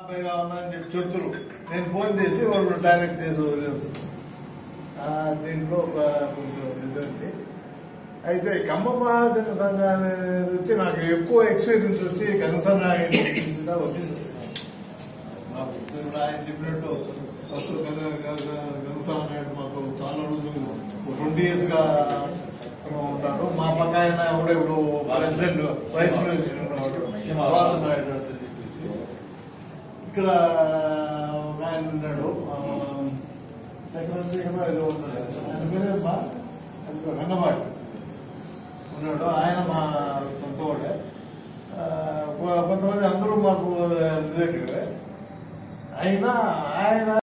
అబ్బాయిగా ఉన్నాయని చెప్పి చెప్తున్నారు నేను ఫోన్ చేసి వాళ్ళు డైరెక్ట్ చేసి వదిలేదు ఆ, దీంట్లో ఒక కొంచెం ఇదండి అయితే ఖమ్మ మహాజన సంఘం అనేది వచ్చి నాకు ఎక్కువ ఎక్స్పీరియన్స్ వచ్చి కనసన్న వచ్చింది మాకు ఇప్పుడు ఆయన చెప్పినట్టు ఫస్ట్ కనసామ నాయుడు మాకు చాలా రోజులు ట్వంటీ ఇయర్స్ గా ఉంటారు మా పక్క ఆయన కూడా ఇప్పుడు ప్రెసిడెంట్ వైస్ ప్రెసిడెంట్ ఉన్నాడు వాసన్ నాయుడు అని చెప్పేసి ఇక్కడ ఒక ఆయన ఉన్నాడు సెక్రటరీ ఏదో ఉన్నాడు ఆయన పేరే మా రంగపాటి ఉన్నాడు ఆయన మా సొంత వాడే ఆ, కొంతమంది అందరూ మాకు రిలేటివ్ అయినా ఆయన